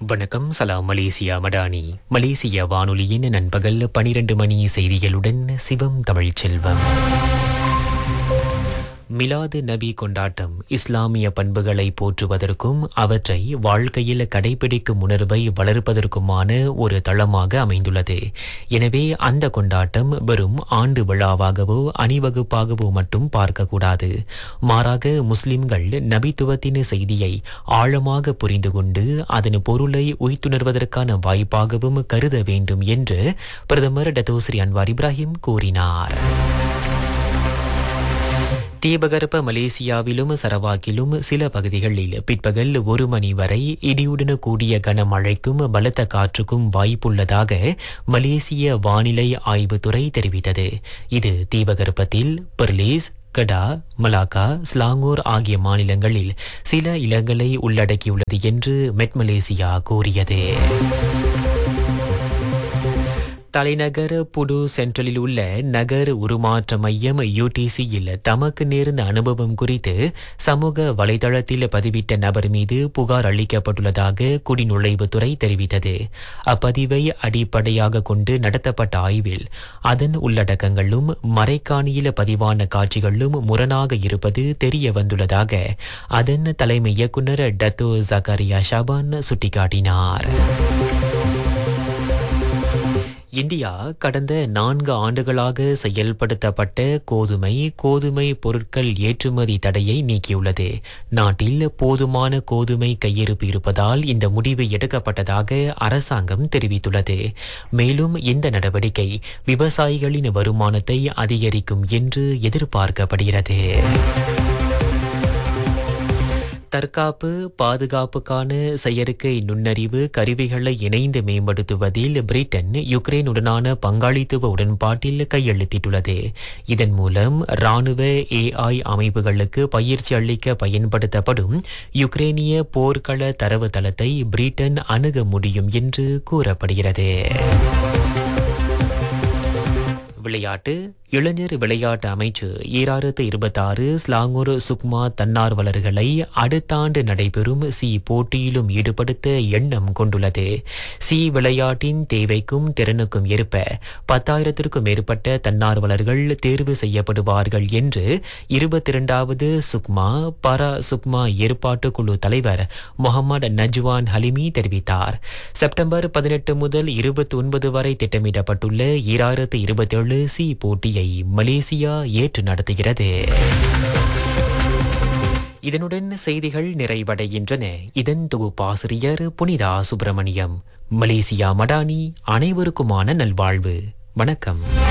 வணக்கம் சலாம் மலேசியா மடானி மலேசிய வானொலியின் நண்பகல் பனிரெண்டு மணி செய்திகளுடன் சிவம் தமிழ்ச்செல்வம் மிலாது நபி கொண்டாட்டம் இஸ்லாமிய பண்புகளை போற்றுவதற்கும் அவற்றை வாழ்க்கையில் கடைபிடிக்கும் உணர்வை வளர்ப்பதற்குமான ஒரு தளமாக அமைந்துள்ளது எனவே அந்த கொண்டாட்டம் வெறும் ஆண்டு விழாவாகவோ அணிவகுப்பாகவோ மட்டும் பார்க்கக்கூடாது மாறாக முஸ்லிம்கள் நபித்துவத்தின் செய்தியை ஆழமாக புரிந்து கொண்டு அதன் பொருளை உய்த்துணர்வதற்கான வாய்ப்பாகவும் கருத வேண்டும் என்று பிரதமர் டத்தோஸ்ரீ அன்வார் இப்ராஹிம் கூறினார் தீபகற்ப மலேசியாவிலும் சரவாக்கிலும் சில பகுதிகளில் பிற்பகல் ஒரு மணி வரை இடியுடன் கூடிய கனமழைக்கும் பலத்த காற்றுக்கும் வாய்ப்புள்ளதாக மலேசிய வானிலை ஆய்வுத்துறை தெரிவித்தது இது தீபகற்பத்தில் பெர்லீஸ் கடா மலாக்கா ஸ்லாங்கூர் ஆகிய மாநிலங்களில் சில இடங்களை உள்ளடக்கியுள்ளது என்று மெட் மலேசியா கூறியது தலைநகர் புடு சென்ட்ரலில் உள்ள நகர் உருமாற்ற மையம் யூடிசியில் தமக்கு நேர்ந்த அனுபவம் குறித்து சமூக வலைதளத்தில் பதிவிட்ட நபர் மீது புகார் அளிக்கப்பட்டுள்ளதாக குடிநுழைவுத்துறை தெரிவித்தது அப்பதிவை அடிப்படையாக கொண்டு நடத்தப்பட்ட ஆய்வில் அதன் உள்ளடக்கங்களும் மறைக்காணியில் பதிவான காட்சிகளும் முரணாக இருப்பது தெரிய வந்துள்ளதாக அதன் தலைமை இயக்குநர் டத்தோ ஜக்காரியா ஷாபான் சுட்டிக்காட்டினார் இந்தியா கடந்த நான்கு ஆண்டுகளாக செயல்படுத்தப்பட்ட கோதுமை கோதுமை பொருட்கள் ஏற்றுமதி தடையை நீக்கியுள்ளது நாட்டில் போதுமான கோதுமை கையிருப்பு இருப்பதால் இந்த முடிவு எடுக்கப்பட்டதாக அரசாங்கம் தெரிவித்துள்ளது மேலும் இந்த நடவடிக்கை விவசாயிகளின் வருமானத்தை அதிகரிக்கும் என்று எதிர்பார்க்கப்படுகிறது தற்காப்பு பாதுகாப்புக்கான செயற்கை நுண்ணறிவு கருவிகளை இணைந்து மேம்படுத்துவதில் பிரிட்டன் யுக்ரைனுடனான பங்காளித்துவ உடன்பாட்டில் கையெழுத்திட்டுள்ளது இதன் மூலம் ராணுவ ஏஐ அமைப்புகளுக்கு பயிற்சி அளிக்க பயன்படுத்தப்படும் யுக்ரேனிய போர்க்கள தரவுத்தளத்தை பிரிட்டன் அணுக முடியும் என்று கூறப்படுகிறது விளையாட்டு இளைஞர் விளையாட்டு அமைச்சு ஈராயிரத்து இருபத்தாறு ஸ்லாங்கூர் சுக்மா தன்னார்வலர்களை அடுத்த ஆண்டு நடைபெறும் சி போட்டியிலும் ஈடுபடுத்த எண்ணம் கொண்டுள்ளது சி விளையாட்டின் தேவைக்கும் திறனுக்கும் ஏற்ப பத்தாயிரத்திற்கும் மேற்பட்ட தன்னார்வலர்கள் தேர்வு செய்யப்படுவார்கள் என்று இருபத்தி இரண்டாவது சுக்மா பரா சுக்மா ஏற்பாட்டு குழு தலைவர் முகமது நஜ்வான் ஹலிமி தெரிவித்தார் செப்டம்பர் பதினெட்டு முதல் இருபத்தி ஒன்பது வரை திட்டமிடப்பட்டுள்ள ஈராயிரத்து இருபத்தேழு சி போட்டியை மலேசியா ஏற்று நடத்துகிறது இதனுடன் செய்திகள் நிறைவடைகின்றன இதன் தொகுப்பாசிரியர் புனிதா சுப்பிரமணியம் மலேசியா மடானி அனைவருக்குமான நல்வாழ்வு வணக்கம்